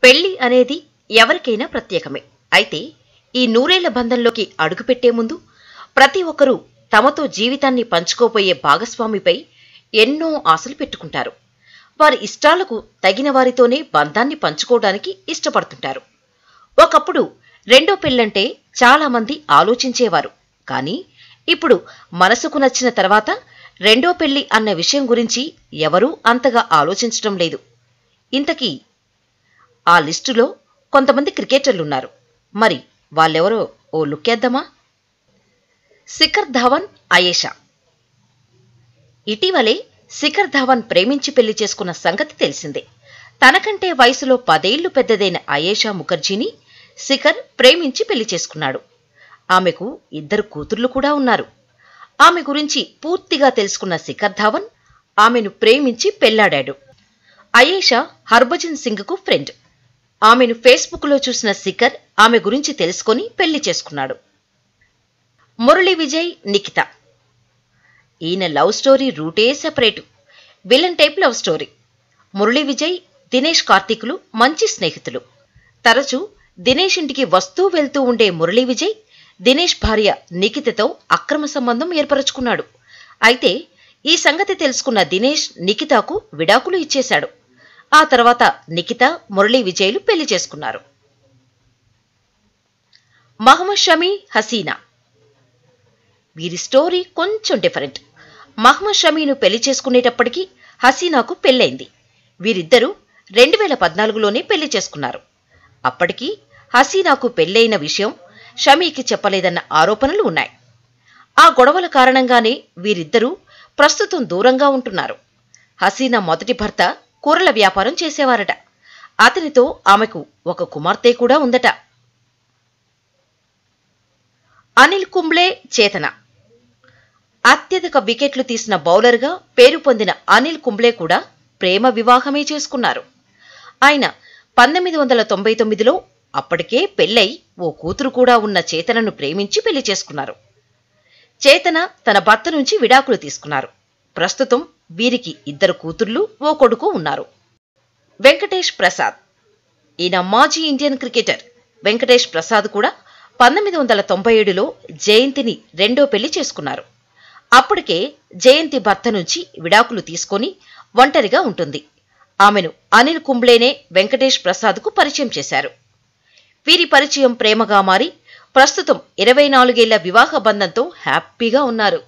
పెళ్లి అనేది ఎవరికైనా ప్రత్యేకమే అయితే ఈ నూరేళ్ల బంధంలోకి అడుగుపెట్టే ముందు ప్రతి ఒక్కరూ తమతో జీవితాన్ని పంచుకోబోయే భాగస్వామిపై ఎన్నో ఆశలు పెట్టుకుంటారు వారి ఇష్టాలకు తగిన వారితోనే బంధాన్ని పంచుకోవడానికి ఇష్టపడుతుంటారు ఒకప్పుడు రెండో పెళ్ళంటే చాలా మంది ఆలోచించేవారు కానీ ఇప్పుడు మనసుకు నచ్చిన తర్వాత రెండో పెళ్లి అన్న విషయం గురించి ఎవరూ అంతగా ఆలోచించడం లేదు ఇంతకీ ఆ లిస్టులో కొంతమంది క్రికెటర్లున్నారు మరి వాళ్ళెవరో ఓ లుక్కేద్దామా శిఖర్ ధావన్ అయేషా ఇటీవలే శిఖర్ ధావన్ ప్రేమించి పెళ్లి చేసుకున్న సంగతి తెలిసిందే తనకంటే వయసులో పదేళ్లు పెద్దదైన అయేషా ముఖర్జీని శిఖర్ ప్రేమించి పెళ్లి చేసుకున్నాడు ఆమెకు ఇద్దరు కూతుర్లు కూడా ఉన్నారు ఆమె గురించి పూర్తిగా తెలుసుకున్న శిఖర్ ధావన్ ఆమెను ప్రేమించి పెళ్లాడాడు అయేషా హర్భజన్ సింగ్కు ఫ్రెండ్ ఆమెను ఫేస్బుక్లో చూసిన శిఖర్ ఆమె గురించి తెలుసుకొని పెళ్లి చేసుకున్నాడు మురళీ విజయ్ నిఖిత ఈయన లవ్ స్టోరీ రూటే separate villain type love story Murali Vijay Dinesh కార్తీకులు మంచి స్నేహితులు తరచూ దినేష్ ఇంటికి వస్తూ వెళ్తూ ఉండే మురళీ విజయ్ దినేష్ భార్య నిఖితతో అక్రమ సంబంధం ఏర్పరచుకున్నాడు అయితే ఈ సంగతి తెలుసుకున్న దినేష్ నిఖితకు విడాకులు ఇచ్చేశాడు ఆ తర్వాత నిఖిత మురళీ విజయ్లు పెళ్లి చేసుకున్నారు మహమ్మద్ షమీ హసీనా వీరి స్టోరీ కొంచెం డిఫరెంట్ మహమ్మద్ షమీను పెళ్లి చేసుకునేటప్పటికీ హసీనాకు పెళ్ళైంది వీరిద్దరూ రెండు వేల పద్నాలుగులోనే పెళ్లి చేసుకున్నారు అప్పటికి హసీనాకు పెళ్ళైన విషయం షమీకి చెప్పలేదన్న ఆరోపణలు ఉన్నాయి ఆ గొడవల కారణంగానే వీరిద్దరూ ప్రస్తుతం దూరంగా ఉంటున్నారు హసీనా మొదటి భర్త కూరల వ్యాపారం చేసేవారట అతనితో ఆమెకు ఒక కుమార్తె కూడా ఉందట అనిల్ కుంబ్లే చేతన అత్యధిక వికెట్లు తీసిన బౌలర్గా పేరు పొందిన అనిల్ కుంబ్లే కూడా ప్రేమ వివాహమే చేసుకున్నారు ఆయన పంతొమ్మిది వందల తొంభై తొమ్మిదిలో అప్పటికే పెళ్ళై ఓ కూతురు కూడా ఉన్న చేతనను ప్రేమించి పెళ్లి చేసుకున్నారు చేతన తన భర్త నుంచి విడాకులు తీసుకున్నారు ప్రస్తుతం వీరికి ఇద్దరు కూతుర్లు ఓ కొడుకు ఉన్నారు వెంకటేష్ ప్రసాద్ ఈయన మాజీ ఇండియన్ క్రికెటర్ వెంకటేష్ ప్రసాద్ కూడా పంతొమ్మిది వందల తొంభై ఏడులో జయంతిని రెండో పెళ్లి చేసుకున్నారు అప్పటికే జయంతి భర్త నుంచి విడాకులు తీసుకొని ఒంటరిగా ఉంటుంది ఆమెను అనిల్ కుంబ్లేనే వెంకటేష్ ప్రసాద్కు పరిచయం చేశారు వీరి పరిచయం ప్రేమగా మారి ప్రస్తుతం ఇరవై నాలుగేళ్ల వివాహ బంధంతో హ్యాపీగా ఉన్నారు